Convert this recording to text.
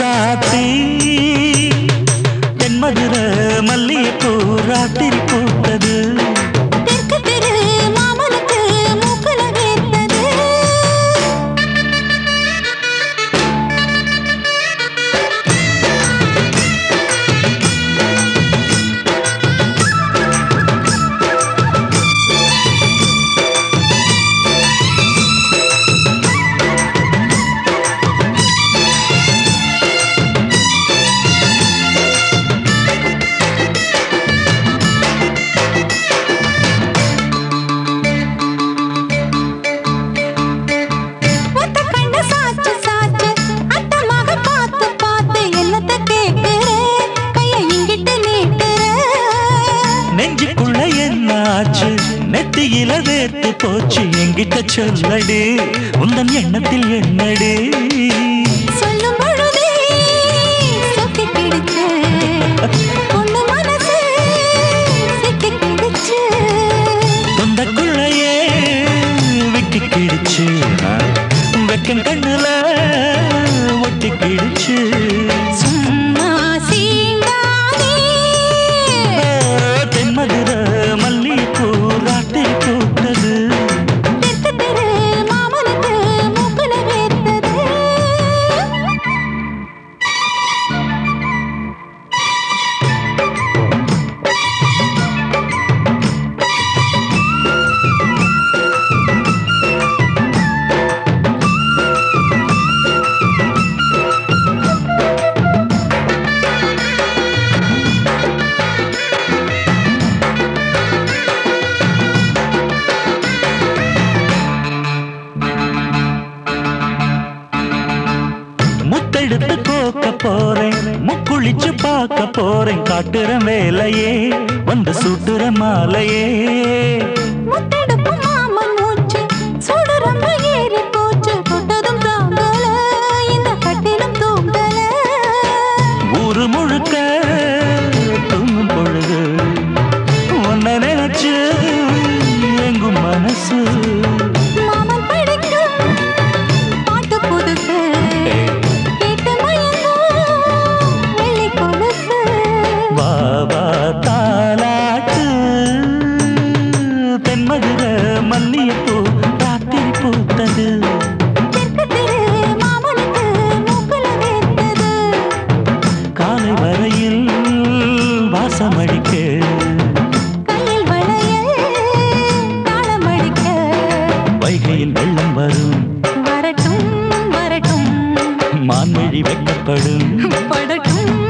சாத்தி தென்மதுர மல்லிகைப்பூ ராத்திரி பூத்தது தெற்கு தெரு மாமனுக்கு மூக்குல வேர்த்தது ஒத்த கண்ணு சாச்சு சாச்சு அட்டமாக பார்த்து பார்த்து என்னத்த கேக்குற கைய இங்கிட்டு நீட்டுற நெஞ்சுக்குள்ள என்ன ஆச்சு நெத்தியில வேர்த்து போச்சு என்கிட்ட சொல்லடி உந்தன் எண்ணத்தில் என்னடி சொல்லும் பொழுதே சொக்கி பிடிச்சு பொண்ணு மனசு சிக்கி பிடிச்சு தொந்தக்குள்ளையே விட்டு கிடிச்சு வெக்கம் கண்ணுல ஒட்டி கிடிச்சு சும்மா சீண்டாதே தென்மதுர மல்லிகைப்பூ ராத்திரி பூத்தது தெற்கு தெரு மாமனுக்கு மூக்குல வேர்த்தது முத்தெடுத்து கோக்க போறேன் முக்குளிச்சு பார்க்க போறேன் காட்டுற வேலையே வந்து சுட்டுற மாலையே முத்தெடுப்பு மாமன் மூச்சு சுடு ரொம்ப ஏறி போச்சு தொட்டதும் தாங்கல இந்த கட்டிலும் தூங்கல ஊரு முழுக்க தூங்கும் பொழுது உன்னை நினைச்சு எங்கும் மனசு மாமன் படிக்கும் பாட்டு புதுசு கேட்டு மயங்கும் வெள்ளி கொலுசு வா வா தாலாட்டு தென்மதுர மல்லிகைப்பூ ராத்திரி பூத்தது தெற்கு தெரு மாமனுக்கு மூக்குல வேர்த்தது காலை வரையில் வாசமடிக்க கையில் வளையல் தாளம் அடிக்க வைகையில் வெள்ளம் வரும் வரட்டும் வரட்டும் மான்மொழி வெட்டப்படும் படட்டும்